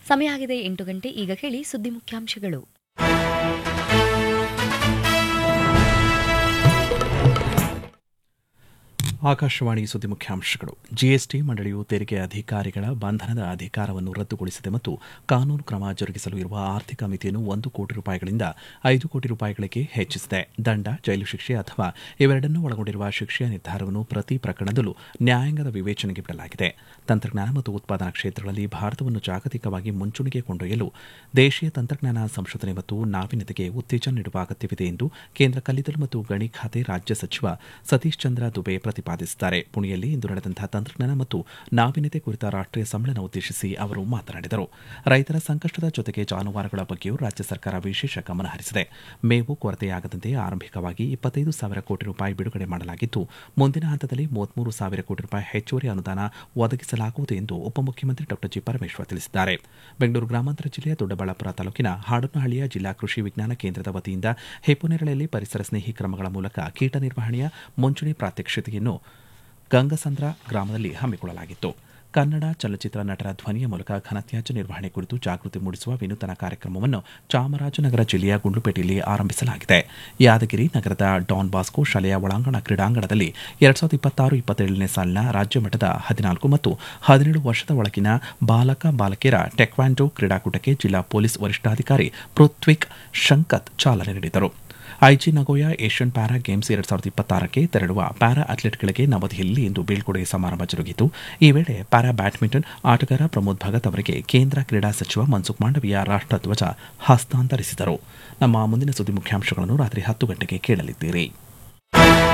ಸಮಯ ಆಗಿದೆ ಎಂಟು ಗಂಟೆ ಈಗ ಕೇಳಿ ಸುದ್ದಿ ಮುಖ್ಯಾಂಶಗಳು ಆಕಾಶವಾಣಿ ಸುದ್ದಿ ಮುಖ್ಯಾಂಶಗಳು ಜಿಎಸ್ಟಿ ಮಂಡಳಿಯು ತೆರಿಗೆ ಅಧಿಕಾರಿಗಳ ಬಂಧನದ ಅಧಿಕಾರವನ್ನು ರದ್ದುಗೊಳಿಸಿದೆ ಮತ್ತು ಕಾನೂನು ಕ್ರಮ ಜರುಗಿಸಲು ಇರುವ ಆರ್ಥಿಕ ಮಿತಿಯನ್ನು ಒಂದು ಕೋಟಿ ರೂಪಾಯಿಗಳಿಂದ ಐದು ಕೋಟಿ ರೂಪಾಯಿಗಳಿಗೆ ಹೆಚ್ಚಿಸಿದೆ ದಂಡ ಜೈಲು ಶಿಕ್ಷೆ ಅಥವಾ ಇವೆರಡನ್ನೂ ಒಳಗೊಂಡಿರುವ ಶಿಕ್ಷೆಯ ನಿರ್ಧಾರವನ್ನು ಪ್ರತಿ ಪ್ರಕರಣದಲ್ಲೂ ನ್ಯಾಯಾಂಗದ ವಿವೇಚನೆಗೆ ಬಿಡಲಾಗಿದೆ ತಂತ್ರಜ್ಞಾನ ಮತ್ತು ಉತ್ಪಾದನಾ ಕ್ಷೇತ್ರಗಳಲ್ಲಿ ಭಾರತವನ್ನು ಜಾಗತಿಕವಾಗಿ ಮುಂಚೂಣಿಗೆ ಕೊಂಡೊಯ್ಯಲು ದೇಶೀಯ ತಂತ್ರಜ್ಞಾನ ಸಂಶೋಧನೆ ಮತ್ತು ನಾವೀನ್ಯತೆಗೆ ಉತ್ತೇಜನ ನೀಡುವ ಅಗತ್ಯವಿದೆ ಎಂದು ಕೇಂದ್ರ ಕಲ್ಲಿದ್ದಲು ಮತ್ತು ಗಣಿ ಖಾತೆ ರಾಜ್ಯ ಸಚಿವ ಸತೀಶ್ ಚಂದ್ರ ದುಬೆ ಪ್ರತಿಪಾದಿಸಿದ್ದಾರೆ ಪುಣೆಯಲ್ಲಿ ಇಂದು ನಡೆದಂತಹ ತಂತ್ರಜ್ಞಾನ ಮತ್ತು ನಾವೀನ್ಯತೆ ಕುರಿತ ರಾಷ್ಟೀಯ ಸಮ್ಮೇಳನ ಉದ್ದೇಶಿಸಿ ಅವರು ಮಾತನಾಡಿದರು ರೈತರ ಸಂಕಷ್ಟದ ಜೊತೆಗೆ ಜಾನುವಾರುಗಳ ಬಗ್ಗೆಯೂ ರಾಜ್ಯ ಸರ್ಕಾರ ವಿಶೇಷ ಗಮನ ಹರಿಸಿದೆ ಮೇವು ಕೊರತೆಯಾಗದಂತೆ ಆರಂಭಿಕವಾಗಿ ಇಪ್ಪತ್ತೈದು ಸಾವಿರ ಕೋಟಿ ರೂಪಾಯಿ ಬಿಡುಗಡೆ ಮಾಡಲಾಗಿದ್ದು ಮುಂದಿನ ಹಂತದಲ್ಲಿ ಮೂವತ್ಮೂರು ಸಾವಿರ ಕೋಟಿ ರೂಪಾಯಿ ಹೆಚ್ಚುವರಿ ಅನುದಾನ ಒದಗಿಸಲಾಗುವುದು ಎಂದು ಉಪಮುಖ್ಯಮಂತ್ರಿ ಡಾ ಜಿ ಪರಮೇಶ್ವರ್ ತಿಳಿಸಿದ್ದಾರೆ ಬೆಂಗಳೂರು ಗ್ರಾಮಾಂತರ ಜಿಲ್ಲೆಯ ದೊಡ್ಡಬಳ್ಳಾಪುರ ತಾಲೂಕಿನ ಹಾಡನಹಳ್ಳಿಯ ಜಿಲ್ಲಾ ಕೃಷಿ ವಿಜ್ಞಾನ ಕೇಂದ್ರದ ವತಿಯಿಂದ ಹೆಪ್ಪುನೆರಳಲ್ಲಿ ಪರಿಸರ ಸ್ನೇಹಿ ಕ್ರಮಗಳ ಮೂಲಕ ಕೀಟ ನಿರ್ವಹಣೆಯ ಮುಂಚೂಣಿ ಪ್ರಾತ್ಯಕ್ಷಿತೆಯನ್ನು ಗಂಗಸಂದ್ರ ಗ್ರಾಮದಲ್ಲಿ ಹಮ್ಮಿಕೊಳ್ಳಲಾಗಿತ್ತು ಕನ್ನಡ ಚಲನಚಿತ್ರ ನಟರ ಧ್ವನಿಯ ಮೂಲಕ ಘನತ್ಯಾಜ್ಯ ನಿರ್ವಹಣೆ ಕುರಿತು ಜಾಗೃತಿ ಮೂಡಿಸುವ ವಿನೂತನ ಕಾರ್ಯಕ್ರಮವನ್ನು ಚಾಮರಾಜನಗರ ಜಿಲ್ಲೆಯ ಗುಂಡ್ಲುಪೇಟೆಯಲ್ಲಿ ಆರಂಭಿಸಲಾಗಿದೆ ಯಾದಗಿರಿ ನಗರದ ಡಾನ್ ಬಾಸ್ಕೋ ಶಾಲೆಯ ಒಳಾಂಗಣ ಕ್ರೀಡಾಂಗಣದಲ್ಲಿ ಎರಡ್ ಸಾವಿರದ ಇಪ್ಪತ್ತಾರು ಇಪ್ಪತ್ತೇಳನೇ ಸಾಲಿನ ರಾಜ್ಯ ಮಟ್ಟದ ಹದಿನಾಲ್ಕು ಮತ್ತು ಹದಿನೇಳು ವರ್ಷದ ಒಳಗಿನ ಬಾಲಕ ಬಾಲಕಿಯರ ಟೆಕ್ವಾಂಡೋ ಕ್ರೀಡಾಕೂಟಕ್ಕೆ ಜಿಲ್ಲಾ ಪೊಲೀಸ್ ವರಿಷ್ಠಾಧಿಕಾರಿ ಪೃಥ್ವಿಕ್ ಶಂಕತ್ ಚಾಲನೆ ನೀಡಿದರು Aichi Nagoya Asian para games ಎರಡ್ ಸಾವಿರದ ಇಪ್ಪತ್ತಾರಕ್ಕೆ ತೆರಳುವ ಪ್ಯಾರಾ ಅಥ್ಲೆಟ್ಗಳಿಗೆ ನವದೆಹಲಿಯಲ್ಲಿ ಇಂದು ಬೀಳ್ಕೊಡುಗೆ ಸಮಾರಂಭ ಜರುಗಿತು ಈ ವೇಳೆ ಪ್ಯಾರಾ ಬ್ಯಾಡ್ಮಿಂಟನ್ ಆಟಗಾರ ಪ್ರಮೋದ್ ಭಗತ್ ಅವರಿಗೆ ಕೇಂದ್ರ ಕ್ರೀಡಾ ಸಚಿವ ಮನ್ಸುಖ್ ಮಾಂಡವಿಯ ರಾಷ್ಟಧ್ವಜ ಹಸ್ತಾಂತರಿಸಿದರು ನಮ್ಮ ಮುಂದಿನ ಸುದ್ದಿ ಮುಖ್ಯಾಂಶಗಳನ್ನು ರಾತ್ರಿ ಹತ್ತು ಗಂಟೆಗೆ ಕೇಳಲಿದ್ದೀರಿ